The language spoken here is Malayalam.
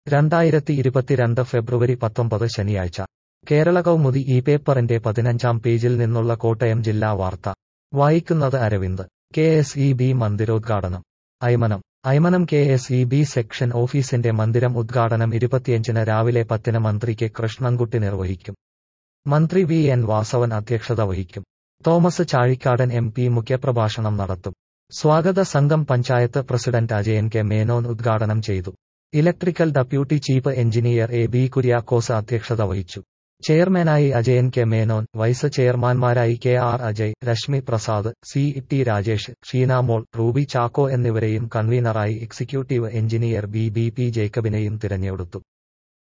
രണ്ടായിരത്തി ഇരുപത്തിരണ്ട് ഫെബ്രുവരി പത്തൊമ്പത് ശനിയാഴ്ച കേരള കൗമുദി ഈ പേപ്പറിന്റെ പതിനഞ്ചാം പേജിൽ നിന്നുള്ള കോട്ടയം ജില്ലാ വാർത്ത വായിക്കുന്നത് Aravind K S E B മന്ദിരോദ്ഘാടനം Aymanam Aymanam K S E B section ഓഫീസിന്റെ മന്ദിരം ഉദ്ഘാടനം ഇരുപത്തിയഞ്ചിന് രാവിലെ പത്തിന് മന്ത്രി കെ കൃഷ്ണൻകുട്ടി നിർവഹിക്കും മന്ത്രി വി എൻ വാസവൻ അധ്യക്ഷത വഹിക്കും തോമസ് ചാഴിക്കാടൻ എം പി മുഖ്യപ്രഭാഷണം നടത്തും സ്വാഗത സംഘം പഞ്ചായത്ത് പ്രസിഡന്റ് അജയൻ കെ മേനോൻ ഉദ്ഘാടനം ചെയ്തു electrical deputy chief engineer A B Kuriakose അധ്യക്ഷത വഹിച്ചു ചെയർമാനായി അജയൻ കെ മേനോൻ വൈസ് ചെയർമാൻമാരായി K R Ajay Reshmi Prasad C T Rajesh Sheenamol Ruby Chacko എന്നിവരെയും കൺവീനറായി executive engineer B B P ജേക്കബിനെയും തിരഞ്ഞെടുത്തു